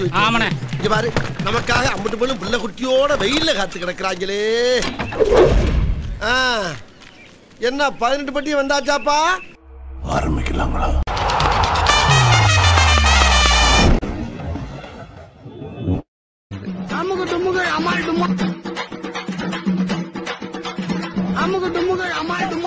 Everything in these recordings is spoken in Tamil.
வச்சு ஆமாண்ணே. இங்க பாரு நமக்காக அம்பட்டு போலும் புள்ள குட்டியோட வெயில்ல காத்து கிடக்குறாங்களே ஆ, என்ன பதினெட்டு பட்டி வந்தாச்சாப்பா ஆரம்பிக்கலாங்களா அமுகு டுமுகள் அமால் டுமா அமுகு டுமுகள் அமால் டுமா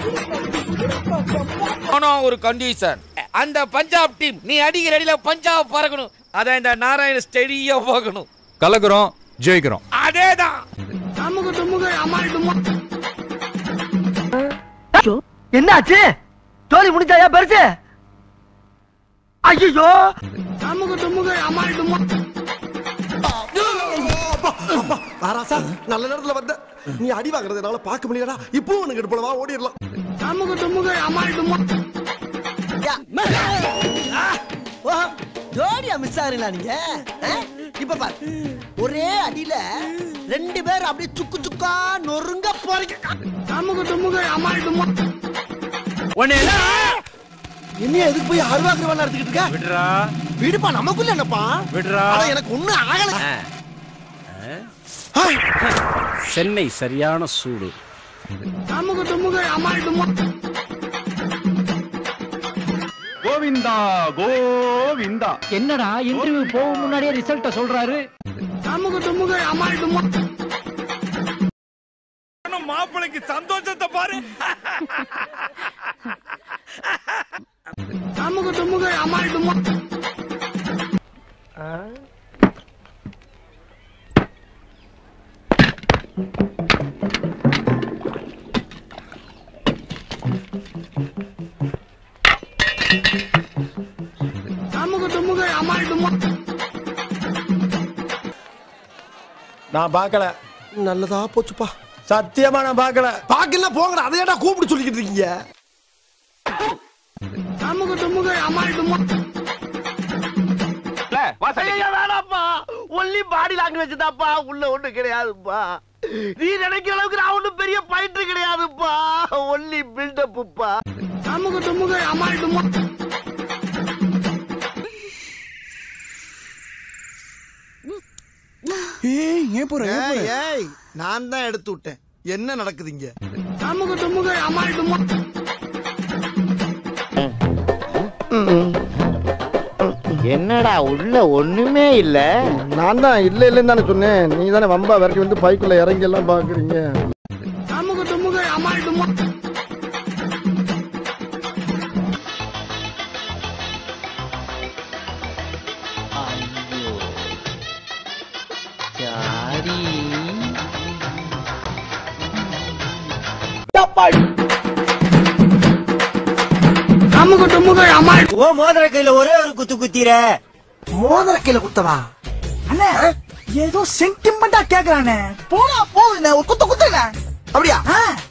ஆனா ஒரு கண்டிஷன் அந்த பஞ்சாப் டீம் நீ அடிக்கிற அடியில பஞ்சாப் பறக்கணும் அத இந்த நாராயண ஸ்டெடியா போகணும் கலக்குறோம் ஜெயிக்கிறோம் அதேதான் அமுகு டுமுகள் அமால் டுமா என்னாச்சு ஜோலி முடிஞ்சாயா பெருசு ஐயோ அமுகு டுமுகள் அமால் டுமா ஆராசா நல்ல நேரத்துல வந்த நீ அடி வாங்குறதுனால பார்க்க முடியலடா இப்போ உனக்கு எடுப்பலவா ஓடிடலாம் அமுகு டுமுகள் அமால் டுமா ஜோடியா மிஸ் ஆகுறீங்களா நீங்க ஆ? இப்ப பாரு ஒரே அடியில ரெண்டு பேர் அப்படியே சுக்கு சுக்கா நொறுங்க போறீங்க அமுகு டுமுகள் அமால் டுமா என்ன எதுக்கு போய் அருவாக்குறவா நடத்திக்கிட்டு இருக்க விடுறா விடுப்பா நமக்குள்ள என்னப்பா விடுறா ஆனா எனக்கு ஒண்ணும் ஆகல சென்னை சரியான சூடு அமுகு டுமுகள் அமால் டுமா கோவிந்தா கோவிந்தா என்னடா இன்டர்வியூ போகும் முன்னாடியே ரிசல்ட்ட சொல்றாரு அமுகு டுமுகள் அமால் டுமா மாப்பிளைக்கு சந்தோஷத்தை பாரு அமுகு டுமுகள் அமால் டுமா அமுகு டுமுகள் அமால் டுமா நான் பார்க்கல நல்லதா போச்சுப்பா சத்தியமா நான் பார்க்கல பார்க்கல போங்கடா அதை ஏன்டா கூப்பிட்டு சொல்லிக்கிட்டு இருக்கீங்க அமுகு டுமுகள் அமால் டுமா வேணாப்பா ஒன்லி பாடி லாங்குவேஜ் தான்ப்பா உள்ள ஒண்ணு கிடையாதுப்பா நீ நினைக்கிற அளவுக்கு நான் ஒண்ணும் பெரிய பயிற்று கிடையாதுப்பா ஒன்லி பில்டப்புப்பா அமுகு டுமுகள் அமால் டுமா ஏய், ஏய் நான் தான் எடுத்து விட்டேன் என்ன நடக்குது இங்க அமுகு டுமுகள் அமால் டுமா என்னடா உள்ள ஒண்ணுமே இல்ல நான் தான் இல்ல இல்லன்னு தானே சொன்னேன் நீ தானே வம்பா வரைக்கும் வந்து பைக்குள்ள இறங்கி எல்லாம் பாக்குறீங்க அமுகு டுமுகள் அமால் டுமா அமுகு டுமுகள் அமால் ஓ மோதிர கையில ஒரே ஒரு குத்து குத்திர மோதிர கையில குத்தவா அண்ணே ஏதோ சென்டிமெண்டா கேக்குறானே போனா போகுதுண்ணே ஒரு குத்து குத்துண்ணே அப்படியா ஆ